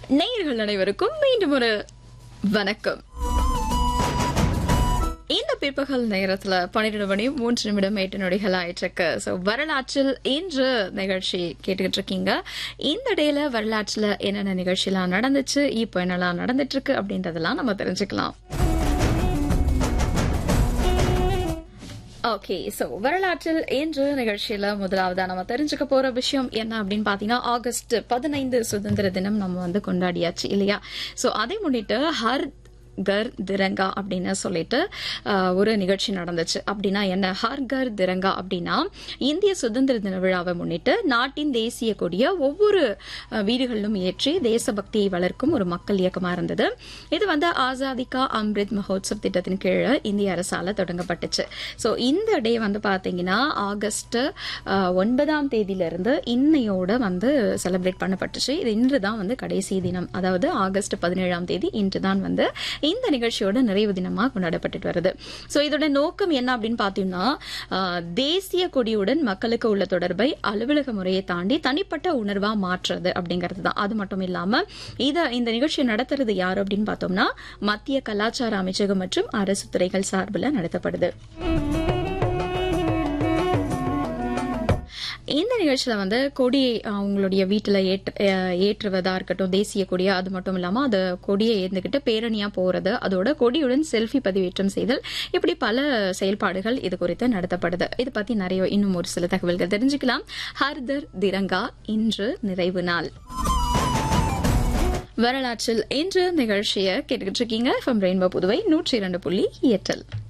நேயர்கள் அனைவருக்கும் மீண்டும் ஒரு வணக்கம் இந்த பிற்பகல் நேரத்துல பன்னிரெண்டு மணி மூன்று நிமிடம் எட்டு நொடிகள் ஆயிட்டிருக்கு ஸோ வரலாற்றில் இன்று நிகழ்ச்சி கேட்டுக்கிட்டு இருக்கீங்க இந்த டேல வரலாற்றுல என்னென்ன நிகழ்ச்சியெல்லாம் நடந்துச்சு இப்போ என்னெல்லாம் நடந்துட்டு இருக்கு அப்படின்றதெல்லாம் நம்ம தெரிஞ்சுக்கலாம் ஓகே சோ வரலாற்றில் இன்று நிகழ்ச்சியில முதலாவதா நம்ம தெரிஞ்சுக்க போற விஷயம் என்ன அப்படின்னு பாத்தீங்கன்னா ஆகஸ்ட் பதினைந்து சுதந்திர தினம் நம்ம வந்து கொண்டாடியாச்சு இல்லையா சோ அதை முன்னிட்டு ஹர் கர் திரங்கா அப்படின்னு சொல்லிட்டு ஆஹ், ஒரு நிகழ்ச்சி நடந்துச்சு அப்படின்னா என்ன ஹர் கர் திரங்கா அப்படின்னா இந்திய சுதந்திர தின விழாவை முன்னிட்டு நாட்டின் தேசிய கொடியை ஒவ்வொரு ஆஹ், வீடுகளிலும் ஏற்றி தேசபக்தியை வளர்க்கும் ஒரு மக்கள் இயக்கமா இருந்தது இது வந்து ஆசாதிகா அம்ரித் மஹோத்சவ் திட்டத்தின் கீழே இந்திய அரசால தொடங்கப்பட்டுச்சு ஸோ இந்த டே வந்து பாத்தீங்கன்னா ஆகஸ்ட் ஆஹ், ஒன்பதாம் தேதியிலிருந்து இன்னையோட வந்து செலிப்ரேட் பண்ணப்பட்டுச்சு இது இன்று தான் வந்து கடைசி தினம் அதாவது ஆகஸ்ட் பதினேழாம் தேதி இன்று தான் வந்து இந்த நிகழ்ச்சியோட நிறைவு தினமாக கொண்டாடப்பட்டு வருது ஸோ இதோட நோக்கம் என்ன அப்படின்னு பார்த்தீங்கன்னா ஆஹ், தேசிய கொடியுடன் மக்களுக்கு உள்ள தொடர்பை அலுவலக முறையை தாண்டி தனிப்பட்ட உணர்வா மாற்றுறது அப்படிங்கிறது தான் அது மட்டும் இல்லாம இத இந்த நிகழ்ச்சியை நடத்துறது யார் அப்படின்னு பார்த்தோம்னா மத்திய கலாச்சார அமைச்சகம் மற்றும் அரசு துறைகள் சார்பில் நடத்தப்படுது இந்த நிகழ்ச்சியில வந்து கொடி அவங்களுடைய வீட்டில் ஏற்று அஹ், ஏற்றுவதா இருக்கட்டும் தேசிய கொடியா அது மட்டும் இல்லாம அது கொடியை ஏந்துக்கிட்டு பேரணியா போறது அதோட கொடியுடன் செல்ஃபி பதிவேற்றம் செய்தல் இப்படி பல செயல்பாடுகள் இது குறித்து நடத்தப்படுது இது பத்தி நிறைய இன்னும் ஒரு சில தகவல்கள் தெரிஞ்சுக்கலாம் ஹர்தர் திரங்கா இன்று நிறைவு நாள் வரலாற்றில் இன்று நிகழ்ச்சியை கேட்டுக்கிட்டு இருக்கீங்க எஃப்எம் ரெயின்போ புதுவை நூற்றி இரண்டு புள்ளி எட்டல்